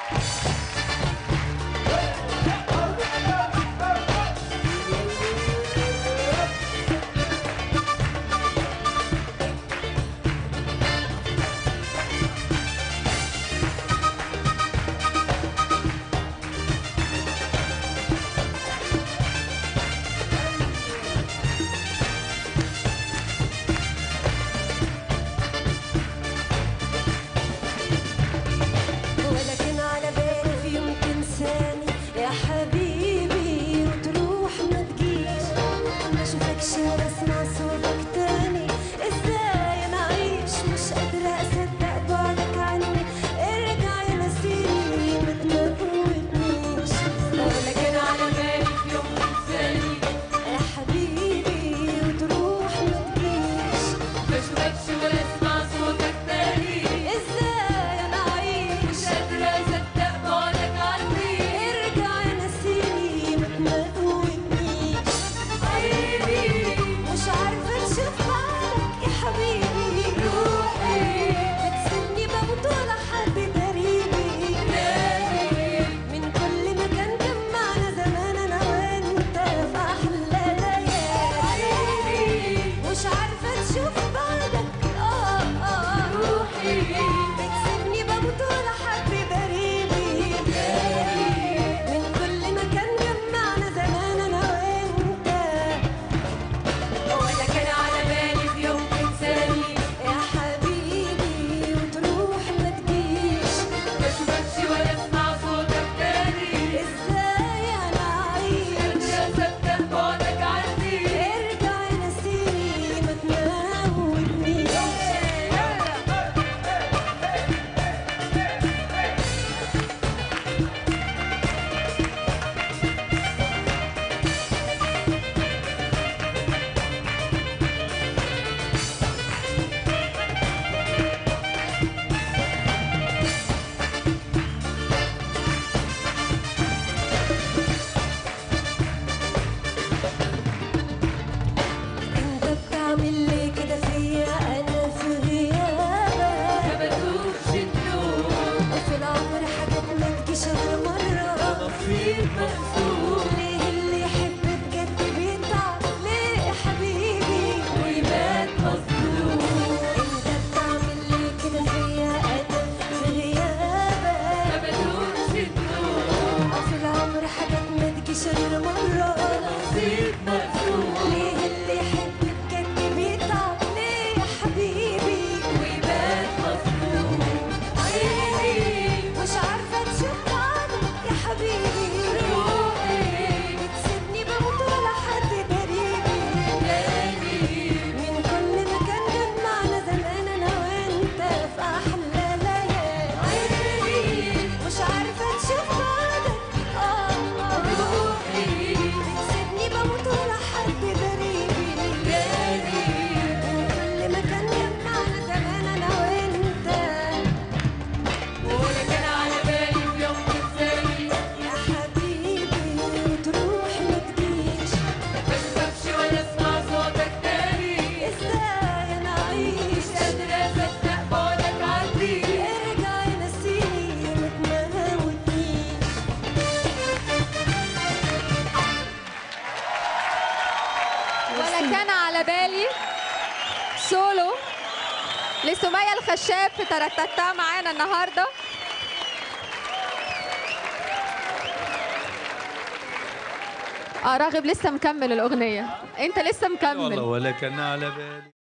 ولا كان على بالي في يوم تنساني يا حبيبي وتروح ما تجيش ما اشوفكش ولا اسمع صوتك تاني ازاي انا اعيش مش قادره اصدق بعدك عني ارجع يا نسيني ما تموتنيش ولا كان على بالي في يوم تنساني يا حبيبي وتروح ما تجيش ما اشوفكش ولا اسمع صوتك تاني ازاي انا اعيش مش قادرة اصدق بعدك عني ارجع يا نسيني ما تموتنيش حبيبي مش عارفة تشوف بعدك يا حبيبي روحي بتسيبني بموت ولا حد قريبي نادي من كل مكان جمعنا زمان انا وانت في احلى ليالي مش عارفة تشوف بعدك اه اه روحي بتسيبني بموت ولا حد قريبي من كل مكان جمعنا زمان انا وانت ولا كان على بالي في يوم تنساني يا حبيبي وتروح ما تجيش ما اشوفكش ولا اسمع صوتك تاني ازاي انا اعيش قادرة اصدق بعدك عني ارجع يا نسيني ما تموتنيش انت بتعمل ليه كده فيا انا في غيابك ما بدوش النوم وفي العمر حاجات ما تجيش غير مرة نصيب مقسوم ليه اللي يحب بجد بيتعب ليه يا حبيبي ويبات مظلوم انت بتعمل ليه كده فيا انا في غيابك ما بدوش النوم في العمر حاجات ما تجيش غير مرة نصيب مقسوم ليه اللي يحب بجد بيتعب ليه يا حبيبي ويبات مظلوم حبيبي مش عارفة تشوف بعدك يا حبيبي روحي بتسيبني بموت ولا حد قريبي تاني من كل مكان جمعنا زمان انا وانت في احلى ليالي مش عارفة تشوف بعدك اه آه. روحي بتسيبني بموت ولا حد قريبي تاني من كل مكان جمعنا زمان انا وانت ولا كان على بالي في يوم تنساني يا حبيبي وتروح ما تجيش ما اشوفكش ولا اسمع صوتك تاني ازاي انا اعيش مش قادرة اصدق بعدك عني ارجع يا نسيني ما تموتنيش ولا كان على بالي سولو لسمية الخشاب في ترتتا معانا النهارده اه راغب لسه مكمل الاغنيه انت لسه والله مكمل ولا كان على بالي